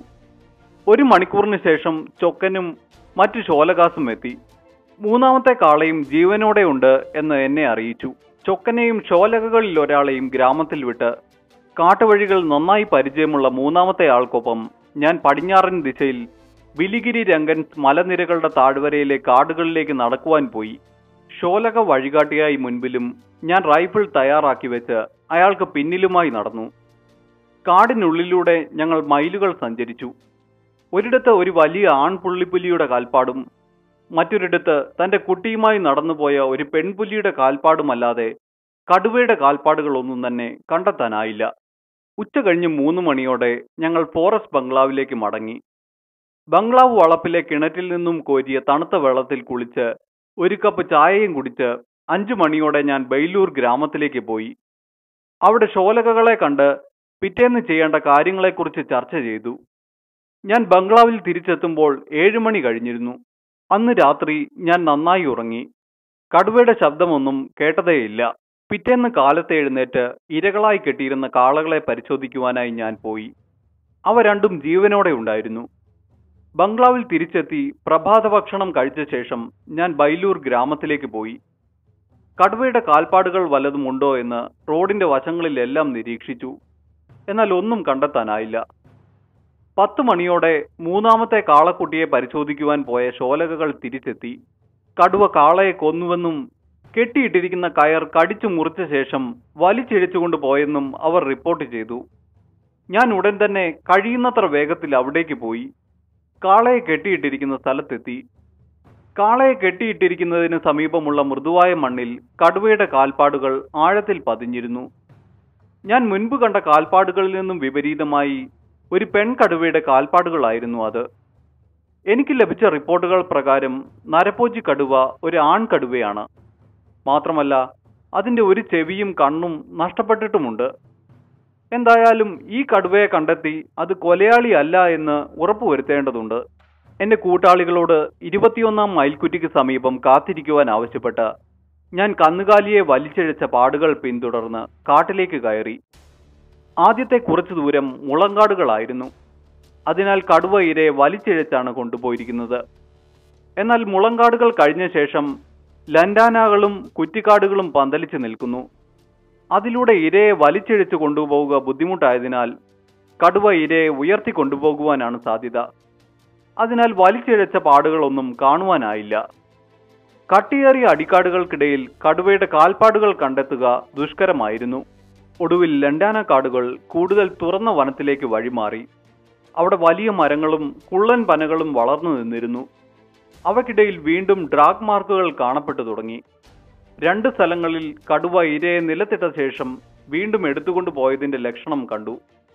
ഒരു മണിക്കൂറിന് ശേഷം ചൊക്കനും മറ്റു ഷോലകാസും എത്തി മൂന്നാമത്തെ കാളയും ജീവനോടെ ഉണ്ട് എന്ന് എന്നെ അറിയിച്ചു ചൊക്കനെയും ഷോലകകളിൽ ഒരാളെയും ഗ്രാമത്തിൽ വിട്ട് കാട്ടുവഴികൾ നന്നായി പരിചയമുള്ള മൂന്നാമത്തെ ആൾക്കൊപ്പം ഞാൻ പടിഞ്ഞാറൻ ദിശയിൽ വിലിഗിരി രംഗൻസ് മലനിരകളുടെ താഴ്വരയിലെ കാടുകളിലേക്ക് നടക്കുവാൻ പോയി ഷോലക വഴികാട്ടിയായി മുൻപിലും ഞാൻ റൈഫിൾ തയ്യാറാക്കി വെച്ച് അയാൾക്ക് പിന്നിലുമായി നടന്നു കാടിനുള്ളിലൂടെ ഞങ്ങൾ മൈലുകൾ സഞ്ചരിച്ചു ഒരിടത്ത് ഒരു വലിയ ആൺപുള്ളിപ്പുലിയുടെ കാൽപ്പാടും മറ്റൊരിടത്ത് തന്റെ കുട്ടിയുമായി നടന്നുപോയ ഒരു പെൺപുലിയുടെ കാൽപ്പാടുമല്ലാതെ കടുവയുടെ കാൽപ്പാടുകളൊന്നും തന്നെ കണ്ടെത്താനായില്ല ഉച്ച കഴിഞ്ഞ് മൂന്ന് മണിയോടെ ഞങ്ങൾ ഫോറസ്റ്റ് ബംഗ്ലാവിലേക്ക് മടങ്ങി ബംഗ്ലാവ് വളപ്പിലെ കിണറ്റിൽ നിന്നും കോരിയ തണുത്ത വെള്ളത്തിൽ കുളിച്ച് ഒരു കപ്പ് ചായയും കുടിച്ച് അഞ്ചു മണിയോടെ ഞാൻ ബൈലൂർ ഗ്രാമത്തിലേക്ക് പോയി അവിടെ ഷോലകകളെ കണ്ട് പിറ്റേന്ന് ചെയ്യേണ്ട കാര്യങ്ങളെക്കുറിച്ച് ചർച്ച ചെയ്തു ഞാൻ ബംഗ്ലാവിൽ തിരിച്ചെത്തുമ്പോൾ ഏഴ് മണി കഴിഞ്ഞിരുന്നു അന്ന് രാത്രി ഞാൻ നന്നായി ഉറങ്ങി കടുവയുടെ ശബ്ദമൊന്നും കേട്ടതേയില്ല പിറ്റേന്ന് കാലത്ത് എഴുന്നേറ്റ് ഇരകളായി കെട്ടിയിരുന്ന കാളകളെ പരിശോധിക്കുവാനായി ഞാൻ പോയി അവ രണ്ടും ജീവനോടെ ഉണ്ടായിരുന്നു ബംഗ്ലാവിൽ തിരിച്ചെത്തി പ്രഭാത ഭക്ഷണം കഴിച്ച ശേഷം ഞാൻ ബൈലൂർ ഗ്രാമത്തിലേക്ക് പോയി കടുവയുടെ കാൽപ്പാടുകൾ വല്ലതും ഉണ്ടോ എന്ന് റോഡിന്റെ വശങ്ങളിലെല്ലാം നിരീക്ഷിച്ചു എന്നാൽ ഒന്നും കണ്ടെത്താനായില്ല പത്ത് മണിയോടെ മൂന്നാമത്തെ കാളക്കുട്ടിയെ പരിശോധിക്കുവാൻ പോയ ശോലകകൾ തിരിച്ചെത്തി കടുവ കാളയെ കൊന്നുവെന്നും കെട്ടിയിട്ടിരിക്കുന്ന കയർ കടിച്ചു മുറിച്ച ശേഷം വലിച്ചിഴച്ചുകൊണ്ട് പോയെന്നും അവർ റിപ്പോർട്ട് ചെയ്തു ഞാൻ ഉടൻ തന്നെ കഴിയുന്നത്ര വേഗത്തിൽ അവിടേക്ക് പോയി കാളയെ കെട്ടിയിട്ടിരിക്കുന്ന സ്ഥലത്തെത്തി കാളയെ കെട്ടിയിട്ടിരിക്കുന്നതിന് സമീപമുള്ള മൃദുവായ മണ്ണിൽ കടുവയുടെ കാൽപ്പാടുകൾ ആഴത്തിൽ പതിഞ്ഞിരുന്നു ഞാൻ മുൻപ് കണ്ട കാൽപ്പാടുകളിൽ നിന്നും വിപരീതമായി ഒരു പെൺകടുവയുടെ കാൽപ്പാടുകളായിരുന്നു അത് എനിക്ക് ലഭിച്ച റിപ്പോർട്ടുകൾ പ്രകാരം നരപ്പോജി കടുവ ഒരു ആൺകടുവയാണ് മാത്രമല്ല അതിന്റെ ഒരു ചെവിയും കണ്ണും നഷ്ടപ്പെട്ടിട്ടുമുണ്ട് എന്തായാലും ഈ കടുവയെ കണ്ടെത്തി അത് കൊലയാളി അല്ല എന്ന് ഉറപ്പുവരുത്തേണ്ടതുണ്ട് എന്റെ കൂട്ടാളികളോട് ഇരുപത്തിയൊന്നാം മൈൽക്കുറ്റിക്ക് സമീപം കാത്തിരിക്കുവാൻ ആവശ്യപ്പെട്ട് ഞാൻ കന്നുകാലിയെ വലിച്ചിഴച്ച പാടുകൾ പിന്തുടർന്ന് കാട്ടിലേക്ക് കയറി ആദ്യത്തെ കുറച്ചു ദൂരം മുളങ്കാടുകളായിരുന്നു അതിനാൽ കടുവ ഇരയെ വലിച്ചിഴച്ചാണ് കൊണ്ടുപോയിരിക്കുന്നത് എന്നാൽ മുളങ്കാടുകൾ കഴിഞ്ഞ ശേഷം ലൻഡാനകളും കുറ്റിക്കാടുകളും പന്തലിച്ചു നിൽക്കുന്നു അതിലൂടെ ഇരയെ വലിച്ചിഴച്ചു കൊണ്ടുപോവുക ബുദ്ധിമുട്ടായതിനാൽ കടുവ ഇരയെ ഉയർത്തി കൊണ്ടുപോകുവാനാണ് സാധ്യത അതിനാൽ വലിച്ചിഴച്ച പാടുകളൊന്നും കാണുവാനായില്ല കട്ടിയേറിയ അടിക്കാടുകൾക്കിടയിൽ കടുവയുടെ കാൽപ്പാടുകൾ കണ്ടെത്തുക ദുഷ്കരമായിരുന്നു ഒടുവിൽ ലണ്ടാന കാടുകൾ കൂടുതൽ തുറന്ന വനത്തിലേക്ക് വഴിമാറി അവിടെ വലിയ മരങ്ങളും കുള്ളൻ പനകളും വളർന്നു നിന്നിരുന്നു അവയ്ക്കിടയിൽ വീണ്ടും ഡ്രാഗ് മാർക്കുകൾ കാണപ്പെട്ടു തുടങ്ങി രണ്ട് സ്ഥലങ്ങളിൽ കടുവ ഇരയെ നിലത്തിട്ട ശേഷം വീണ്ടും എടുത്തുകൊണ്ടു പോയതിന്റെ ലക്ഷണം കണ്ടു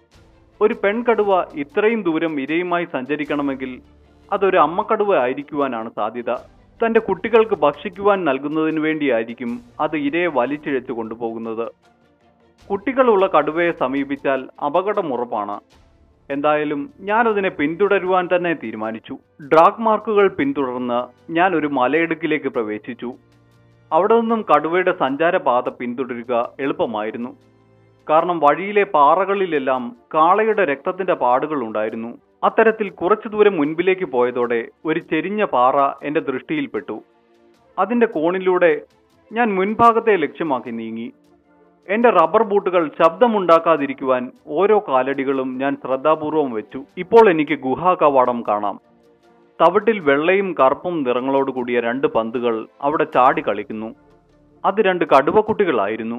ഒരു പെൺകടുവ ഇത്രയും ദൂരം ഇരയുമായി സഞ്ചരിക്കണമെങ്കിൽ അതൊരു അമ്മക്കടുവ ആയിരിക്കുവാനാണ് സാധ്യത തന്റെ കുട്ടികൾക്ക് ഭക്ഷിക്കുവാൻ നൽകുന്നതിന് വേണ്ടിയായിരിക്കും അത് ഇരയെ വലിച്ചിഴച്ചു കൊണ്ടുപോകുന്നത് കുട്ടികളുള്ള കടുവയെ സമീപിച്ചാൽ അപകടം ഉറപ്പാണ് എന്തായാലും ഞാനതിനെ പിന്തുടരുവാൻ തന്നെ തീരുമാനിച്ചു ഡ്രാഗ് മാർക്കുകൾ പിന്തുടർന്ന് ഞാൻ ഒരു മലയിടുക്കിലേക്ക് പ്രവേശിച്ചു അവിടെ നിന്നും കടുവയുടെ സഞ്ചാരപാത പിന്തുടരുക എളുപ്പമായിരുന്നു കാരണം വഴിയിലെ പാറകളിലെല്ലാം കാളയുടെ രക്തത്തിന്റെ പാടുകൾ ഉണ്ടായിരുന്നു അത്തരത്തിൽ കുറച്ചു ദൂരം മുൻപിലേക്ക് പോയതോടെ ഒരു ചെരിഞ്ഞ പാറ എന്റെ ദൃഷ്ടിയിൽപ്പെട്ടു അതിന്റെ കോണിലൂടെ ഞാൻ മുൻഭാഗത്തെ ലക്ഷ്യമാക്കി നീങ്ങി എന്റെ റബ്ബർ ബൂട്ടുകൾ ശബ്ദമുണ്ടാക്കാതിരിക്കുവാൻ ഓരോ കാലടികളും ഞാൻ ശ്രദ്ധാപൂർവം വെച്ചു ഇപ്പോൾ എനിക്ക് ഗുഹാ കവാടം കാണാം തവിട്ടിൽ വെള്ളയും കറുപ്പും നിറങ്ങളോട് കൂടിയ രണ്ട് പന്തുകൾ അവിടെ ചാടി കളിക്കുന്നു അത് രണ്ട് കടുവക്കുട്ടികളായിരുന്നു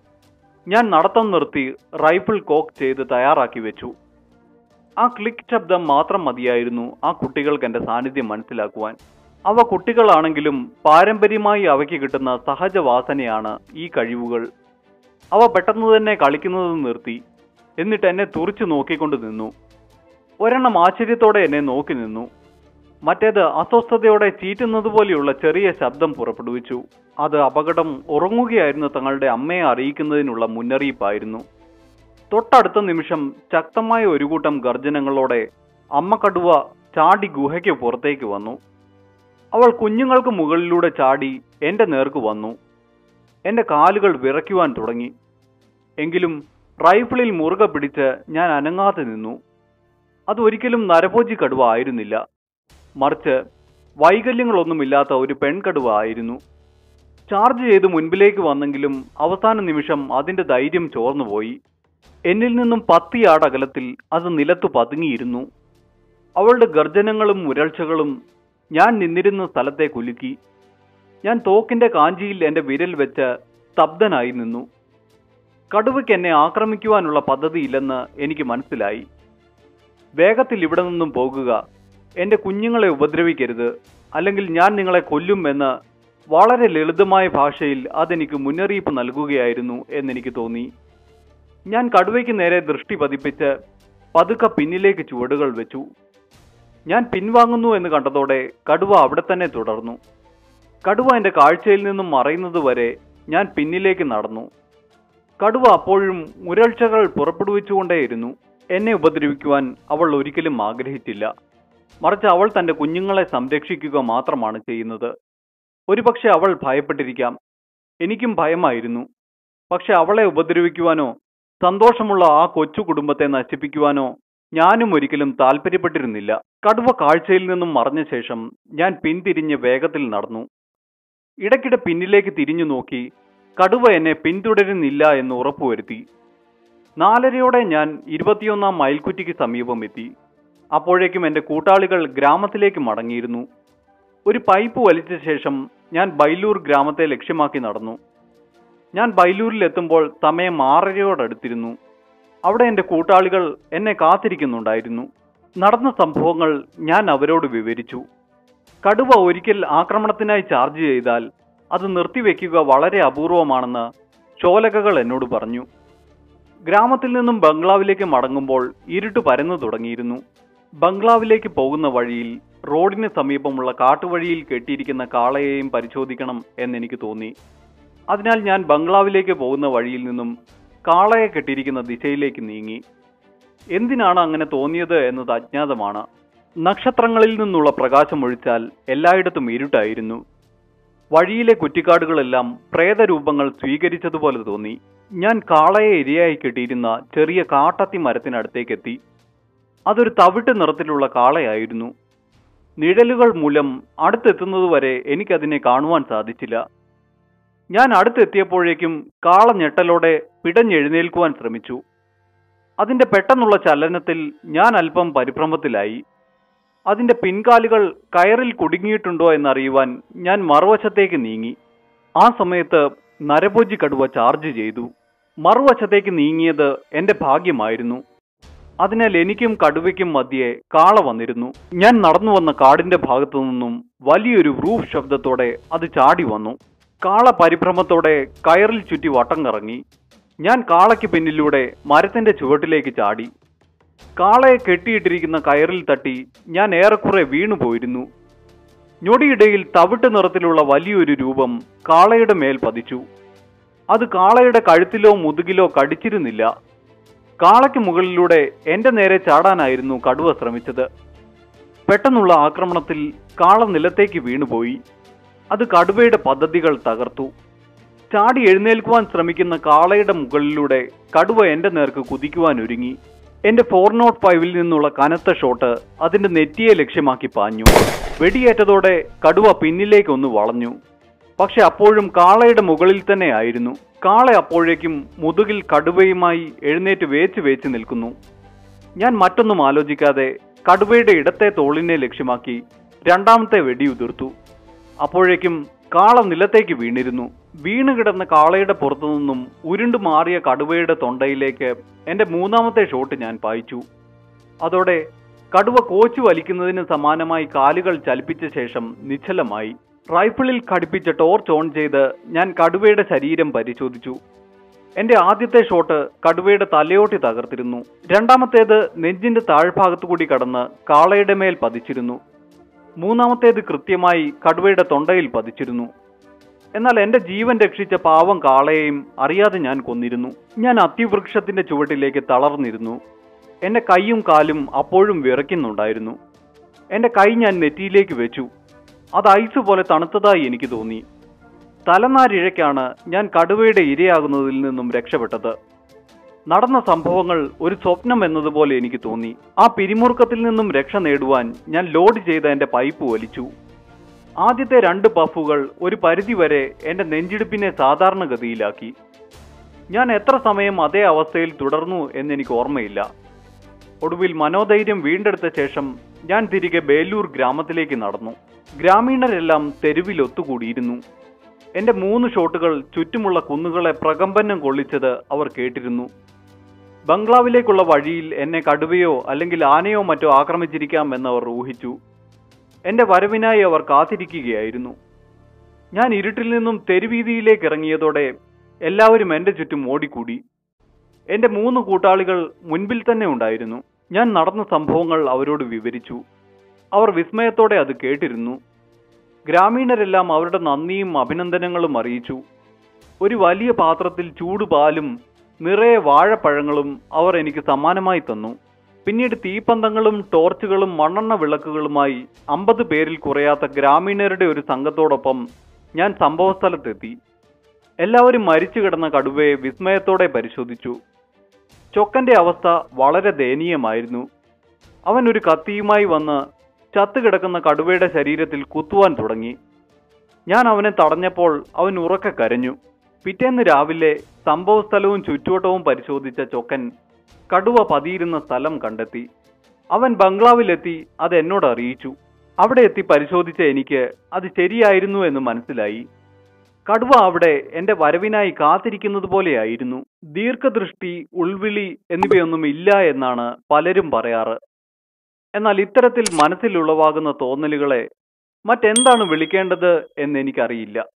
ഞാൻ നടത്തം നിർത്തി റൈഫിൾ കോക്ക് ചെയ്ത് തയ്യാറാക്കി വെച്ചു ആ ക്ലിക്ക് ശബ്ദം മാത്രം മതിയായിരുന്നു ആ കുട്ടികൾക്ക് എന്റെ സാന്നിധ്യം മനസ്സിലാക്കുവാൻ അവ കുട്ടികളാണെങ്കിലും പാരമ്പര്യമായി അവയ്ക്ക് കിട്ടുന്ന സഹജ വാസനയാണ് ഈ കഴിവുകൾ അവ പെട്ടെന്ന് തന്നെ കളിക്കുന്നത് നിർത്തി എന്നിട്ട് എന്നെ തുറിച്ചു നോക്കിക്കൊണ്ട് നിന്നു ഒരെണ്ണം ആശ്ചര്യത്തോടെ എന്നെ നോക്കി നിന്നു മറ്റേത് അസ്വസ്ഥതയോടെ ചീറ്റുന്നത് പോലെയുള്ള ചെറിയ ശബ്ദം പുറപ്പെടുവിച്ചു അത് അപകടം ഉറങ്ങുകയായിരുന്ന തങ്ങളുടെ അമ്മയെ അറിയിക്കുന്നതിനുള്ള മുന്നറിയിപ്പായിരുന്നു തൊട്ടടുത്ത നിമിഷം ശക്തമായ ഒരു കൂട്ടം ഗർജനങ്ങളോടെ അമ്മ കടുവ ചാടി ഗുഹയ്ക്ക് പുറത്തേക്ക് വന്നു അവൾ കുഞ്ഞുങ്ങൾക്ക് മുകളിലൂടെ ചാടി എന്റെ നേർക്ക് വന്നു എന്റെ കാലുകൾ വിറയ്ക്കുവാൻ തുടങ്ങി എങ്കിലും റൈഫിളിൽ മുറുകെ പിടിച്ച് ഞാൻ അനങ്ങാതെ നിന്നു അത് ഒരിക്കലും നരഭോജി കടുവ ആയിരുന്നില്ല മറിച്ച് വൈകല്യങ്ങളൊന്നുമില്ലാത്ത ഒരു പെൺകടുവ ആയിരുന്നു ചാർജ് ചെയ്ത് മുൻപിലേക്ക് വന്നെങ്കിലും അവസാന നിമിഷം അതിന്റെ ധൈര്യം ചോർന്നുപോയി എന്നിൽ നിന്നും പത്ത് യാർഡ് അകലത്തിൽ അത് നിലത്തു പതുങ്ങിയിരുന്നു അവളുടെ ഗർജനങ്ങളും മുരൾച്ചകളും ഞാൻ നിന്നിരുന്ന സ്ഥലത്തെ കുലുക്കി ഞാൻ തോക്കിന്റെ കാഞ്ചിയിൽ എന്റെ വിരൽ വെച്ച് സ്തബ്ധനായി നിന്നു കടുവയ്ക്ക് എന്നെ ആക്രമിക്കുവാനുള്ള പദ്ധതിയില്ലെന്ന് എനിക്ക് മനസ്സിലായി വേഗത്തിൽ ഇവിടെ നിന്നും പോകുക എന്റെ കുഞ്ഞുങ്ങളെ ഉപദ്രവിക്കരുത് അല്ലെങ്കിൽ ഞാൻ നിങ്ങളെ കൊല്ലും എന്ന് വളരെ ലളിതമായ ഭാഷയിൽ അതെനിക്ക് മുന്നറിയിപ്പ് നൽകുകയായിരുന്നു എന്നെനിക്ക് തോന്നി ഞാൻ കടുവയ്ക്ക് നേരെ ദൃഷ്ടി പതിപ്പിച്ച് പതുക്കെ പിന്നിലേക്ക് ചുവടുകൾ വെച്ചു ഞാൻ പിൻവാങ്ങുന്നു എന്ന് കണ്ടതോടെ കടുവ അവിടെ തന്നെ തുടർന്നു കടുവ എന്റെ കാഴ്ചയിൽ നിന്നും മറയുന്നത് വരെ ഞാൻ പിന്നിലേക്ക് നടന്നു കടുവ അപ്പോഴും മുരൾച്ചകൾ പുറപ്പെടുവിച്ചുകൊണ്ടേയിരുന്നു എന്നെ ഉപദ്രവിക്കുവാൻ അവൾ ഒരിക്കലും ആഗ്രഹിച്ചില്ല മറിച്ച് അവൾ തന്റെ കുഞ്ഞുങ്ങളെ സംരക്ഷിക്കുക മാത്രമാണ് ചെയ്യുന്നത് ഒരുപക്ഷെ അവൾ ഭയപ്പെട്ടിരിക്കാം എനിക്കും ഭയമായിരുന്നു പക്ഷെ അവളെ ഉപദ്രവിക്കുവാനോ സന്തോഷമുള്ള ആ കൊച്ചു കുടുംബത്തെ നശിപ്പിക്കുവാനോ ഞാനും ഒരിക്കലും താല്പര്യപ്പെട്ടിരുന്നില്ല കടുവ കാഴ്ചയിൽ നിന്നും മറഞ്ഞ ശേഷം ഞാൻ പിന്തിരിഞ്ഞ് വേഗത്തിൽ നടന്നു ഇടയ്ക്കിടെ പിന്നിലേക്ക് തിരിഞ്ഞു നോക്കി കടുവ എന്നെ പിന്തുടരുന്നില്ല എന്ന് ഉറപ്പുവരുത്തി നാലരയോടെ ഞാൻ ഇരുപത്തിയൊന്നാം മൈൽക്കുറ്റിക്ക് സമീപം എത്തി അപ്പോഴേക്കും എന്റെ കൂട്ടാളികൾ ഗ്രാമത്തിലേക്ക് മടങ്ങിയിരുന്നു ഒരു പൈപ്പ് വലിച്ച ശേഷം ഞാൻ ബൈലൂർ ഗ്രാമത്തെ ലക്ഷ്യമാക്കി നടന്നു ഞാൻ ബൈലൂരിൽ എത്തുമ്പോൾ സമയം ആറരയോടടുത്തിരുന്നു അവിടെ എന്റെ കൂട്ടാളികൾ എന്നെ കാത്തിരിക്കുന്നുണ്ടായിരുന്നു നടന്ന സംഭവങ്ങൾ ഞാൻ അവരോട് വിവരിച്ചു കടുവ ഒരിക്കൽ ആക്രമണത്തിനായി ചാർജ് ചെയ്താൽ അത് നിർത്തിവെക്കുക വളരെ അപൂർവമാണെന്ന് ചോലകകൾ എന്നോട് പറഞ്ഞു ഗ്രാമത്തിൽ നിന്നും ബംഗ്ലാവിലേക്ക് മടങ്ങുമ്പോൾ ഇരുട്ട് പരന്നു തുടങ്ങിയിരുന്നു ബംഗ്ലാവിലേക്ക് പോകുന്ന വഴിയിൽ റോഡിന് സമീപമുള്ള കാട്ടുവഴിയിൽ കെട്ടിയിരിക്കുന്ന കാളയെയും പരിശോധിക്കണം എന്നെനിക്ക് തോന്നി അതിനാൽ ഞാൻ ബംഗ്ലാവിലേക്ക് പോകുന്ന വഴിയിൽ നിന്നും കാളയെ കെട്ടിയിരിക്കുന്ന ദിശയിലേക്ക് നീങ്ങി എന്തിനാണ് അങ്ങനെ തോന്നിയത് എന്നത് അജ്ഞാതമാണ് നക്ഷത്രങ്ങളിൽ നിന്നുള്ള പ്രകാശം ഒഴിച്ചാൽ എല്ലായിടത്തും ഇരുട്ടായിരുന്നു വഴിയിലെ കുറ്റിക്കാടുകളെല്ലാം പ്രേതരൂപങ്ങൾ സ്വീകരിച്ചതുപോലെ തോന്നി ഞാൻ കാളയെ ഇരയായി കെട്ടിയിരുന്ന ചെറിയ കാട്ടത്തി മരത്തിനടുത്തേക്കെത്തി അതൊരു തവിട്ട് നിറത്തിലുള്ള കാളയായിരുന്നു നിഴലുകൾ മൂലം അടുത്തെത്തുന്നതുവരെ എനിക്കതിനെ കാണുവാൻ സാധിച്ചില്ല ഞാൻ അടുത്തെത്തിയപ്പോഴേക്കും കാള ഞെട്ടലോടെ പിടഞ്ഞെഴുന്നേൽക്കുവാൻ ശ്രമിച്ചു അതിന്റെ പെട്ടെന്നുള്ള ചലനത്തിൽ ഞാൻ അല്പം പരിഭ്രമത്തിലായി അതിന്റെ പിൻകാലുകൾ കയറിൽ കുടുങ്ങിയിട്ടുണ്ടോ എന്നറിയുവാൻ ഞാൻ മറുവശത്തേക്ക് നീങ്ങി ആ സമയത്ത് നരഭോജി കടുവ ചാർജ് ചെയ്തു മറുവശത്തേക്ക് നീങ്ങിയത് എന്റെ ഭാഗ്യമായിരുന്നു അതിനാൽ എനിക്കും കടുവയ്ക്കും മധ്യേ കാള വന്നിരുന്നു ഞാൻ നടന്നു വന്ന കാടിന്റെ ഭാഗത്തു നിന്നും വലിയൊരു റൂഫ് ശബ്ദത്തോടെ അത് ചാടി വന്നു കാള പരിഭ്രമത്തോടെ കയറിൽ ചുറ്റി വട്ടം കറങ്ങി ഞാൻ കാളയ്ക്ക് പിന്നിലൂടെ മരത്തിന്റെ ചുവട്ടിലേക്ക് ചാടി കാളയെ കെട്ടിയിട്ടിരിക്കുന്ന കയറിൽ തട്ടി ഞാൻ ഏറെക്കുറെ വീണുപോയിരുന്നു ഞൊടിയിടയിൽ തവിട്ട് നിറത്തിലുള്ള വലിയൊരു രൂപം കാളയുടെ മേൽ പതിച്ചു അത് കാളയുടെ കഴുത്തിലോ മുതുകിലോ കടിച്ചിരുന്നില്ല കാളയ്ക്ക് മുകളിലൂടെ എന്റെ നേരെ ചാടാനായിരുന്നു കടുവ ശ്രമിച്ചത് പെട്ടെന്നുള്ള ആക്രമണത്തിൽ കാള നിലത്തേക്ക് വീണുപോയി അത് കടുവയുടെ പദ്ധതികൾ തകർത്തു ചാടി എഴുന്നേൽക്കുവാൻ ശ്രമിക്കുന്ന കാളയുടെ മുകളിലൂടെ കടുവ എന്റെ നേർക്ക് കുതിക്കുവാൻ ഒരുങ്ങി എന്റെ ഫോർ നോട്ട് ഫൈവിൽ നിന്നുള്ള കനത്ത ഷോട്ട് അതിന്റെ നെറ്റിയെ ലക്ഷ്യമാക്കി പാഞ്ഞു വെടിയേറ്റതോടെ കടുവ പിന്നിലേക്ക് ഒന്ന് വളഞ്ഞു പക്ഷെ അപ്പോഴും കാളയുടെ മുകളിൽ തന്നെ ആയിരുന്നു കാള അപ്പോഴേക്കും മുതുകിൽ കടുവയുമായി എഴുന്നേറ്റ് വേച്ച് വേച്ച് നിൽക്കുന്നു ഞാൻ മറ്റൊന്നും ആലോചിക്കാതെ കടുവയുടെ ഇടത്തെ തോളിനെ ലക്ഷ്യമാക്കി രണ്ടാമത്തെ വെടിയുതിർത്തു അപ്പോഴേക്കും കാള നിലത്തേക്ക് വീണിരുന്നു വീണ് കിടന്ന കാളയുടെ പുറത്തു നിന്നും ഉരുണ്ടു മാറിയ കടുവയുടെ തൊണ്ടയിലേക്ക് എന്റെ മൂന്നാമത്തെ ഷോട്ട് ഞാൻ പായിച്ചു അതോടെ കടുവ കോച്ചു വലിക്കുന്നതിന് സമാനമായി കാലുകൾ ചലിപ്പിച്ച ശേഷം നിശ്ചലമായി റൈഫിളിൽ ഘടിപ്പിച്ച ടോർച്ച് ഓൺ ചെയ്ത് ഞാൻ കടുവയുടെ ശരീരം പരിശോധിച്ചു എന്റെ ആദ്യത്തെ ഷോട്ട് കടുവയുടെ തലയോട്ടി തകർത്തിരുന്നു രണ്ടാമത്തേത് നെഞ്ചിന്റെ താഴ്ഭാഗത്തു കൂടി കടന്ന് കാളയുടെ മേൽ പതിച്ചിരുന്നു മൂന്നാമത്തേത് കൃത്യമായി കടുവയുടെ തൊണ്ടയിൽ പതിച്ചിരുന്നു എന്നാൽ എന്റെ ജീവൻ രക്ഷിച്ച പാവം കാളയെയും അറിയാതെ ഞാൻ കൊന്നിരുന്നു ഞാൻ അത്തിവൃക്ഷത്തിന്റെ ചുവട്ടിലേക്ക് തളർന്നിരുന്നു എന്റെ കൈയും കാലും അപ്പോഴും വിറയ്ക്കുന്നുണ്ടായിരുന്നു എന്റെ കൈ ഞാൻ നെറ്റിയിലേക്ക് വെച്ചു അത് ഐസ് പോലെ തണുത്തതായി എനിക്ക് തോന്നി തലനാരിഴയ്ക്കാണ് ഞാൻ കടുവയുടെ ഇരയാകുന്നതിൽ നിന്നും രക്ഷപ്പെട്ടത് നടന്ന സംഭവങ്ങൾ ഒരു സ്വപ്നം എന്നതുപോലെ എനിക്ക് തോന്നി ആ പിരിമുറുക്കത്തിൽ നിന്നും രക്ഷ നേടുവാൻ ഞാൻ ലോഡ് ചെയ്ത എന്റെ പൈപ്പ് വലിച്ചു ആദ്യത്തെ രണ്ട് പഫുകൾ ഒരു പരിധിവരെ എന്റെ നെഞ്ചിടിപ്പിനെ സാധാരണഗതിയിലാക്കി ഞാൻ എത്ര സമയം അതേ അവസ്ഥയിൽ തുടർന്നു എന്നെനിക്ക് ഓർമ്മയില്ല ഒടുവിൽ മനോധൈര്യം വീണ്ടെടുത്ത ശേഷം ഞാൻ തിരികെ ബേലൂർ ഗ്രാമത്തിലേക്ക് നടന്നു ഗ്രാമീണരെല്ലാം തെരുവിൽ ഒത്തുകൂടിയിരുന്നു എന്റെ മൂന്ന് ഷോട്ടുകൾ ചുറ്റുമുള്ള കുന്നുകളെ പ്രകമ്പനം കൊള്ളിച്ചത് അവർ കേട്ടിരുന്നു ബംഗ്ലാവിലേക്കുള്ള വഴിയിൽ എന്നെ കടുവയോ അല്ലെങ്കിൽ ആനയോ മറ്റോ ആക്രമിച്ചിരിക്കാം എന്നവർ ഊഹിച്ചു എന്റെ വരവിനായി അവർ കാത്തിരിക്കുകയായിരുന്നു ഞാൻ ഇരുട്ടിൽ നിന്നും തെരുവീതിയിലേക്ക് ഇറങ്ങിയതോടെ എല്ലാവരും എന്റെ ചുറ്റും ഓടിക്കൂടി എന്റെ മൂന്ന് കൂട്ടാളികൾ മുൻപിൽ തന്നെ ഉണ്ടായിരുന്നു ഞാൻ നടന്ന സംഭവങ്ങൾ അവരോട് വിവരിച്ചു അവർ വിസ്മയത്തോടെ അത് കേട്ടിരുന്നു ഗ്രാമീണരെല്ലാം അവരുടെ നന്ദിയും അഭിനന്ദനങ്ങളും അറിയിച്ചു ഒരു വലിയ പാത്രത്തിൽ ചൂടുപാലും നിറയെ വാഴപ്പഴങ്ങളും അവർ എനിക്ക് സമ്മാനമായി തന്നു പിന്നീട് തീപ്പന്തങ്ങളും ടോർച്ചുകളും മണ്ണെണ്ണ വിളക്കുകളുമായി അമ്പത് പേരിൽ കുറയാത്ത ഗ്രാമീണരുടെ ഒരു സംഘത്തോടൊപ്പം ഞാൻ സംഭവസ്ഥലത്തെത്തി എല്ലാവരും മരിച്ചു കിടന്ന കടുവയെ വിസ്മയത്തോടെ പരിശോധിച്ചു ചൊക്കന്റെ അവസ്ഥ വളരെ ദയനീയമായിരുന്നു അവൻ ഒരു കത്തിയുമായി വന്ന് ചത്തുകിടക്കുന്ന കടുവയുടെ ശരീരത്തിൽ കുത്തുവാൻ തുടങ്ങി ഞാൻ അവനെ തടഞ്ഞപ്പോൾ അവൻ ഉറക്കെ കരഞ്ഞു പിറ്റേന്ന് രാവിലെ സംഭവസ്ഥലവും ചുറ്റുവട്ടവും പരിശോധിച്ച ചൊക്കൻ കടുവ പതിയിരുന്ന സ്ഥലം കണ്ടെത്തി അവൻ ബംഗ്ലാവിലെത്തി അത് എന്നോട് അറിയിച്ചു അവിടെ എത്തി പരിശോധിച്ച എനിക്ക് അത് ശരിയായിരുന്നു എന്ന് മനസ്സിലായി കടുവ അവിടെ എന്റെ വരവിനായി കാത്തിരിക്കുന്നത് പോലെയായിരുന്നു ദീർഘദൃഷ്ടി ഉൾവിളി എന്നിവയൊന്നും ഇല്ല എന്നാണ് പലരും പറയാറ് എന്നാൽ ഇത്തരത്തിൽ മനസ്സിൽ ഉളവാകുന്ന തോന്നലുകളെ മറ്റെന്താണ് വിളിക്കേണ്ടത് എന്ന് എനിക്കറിയില്ല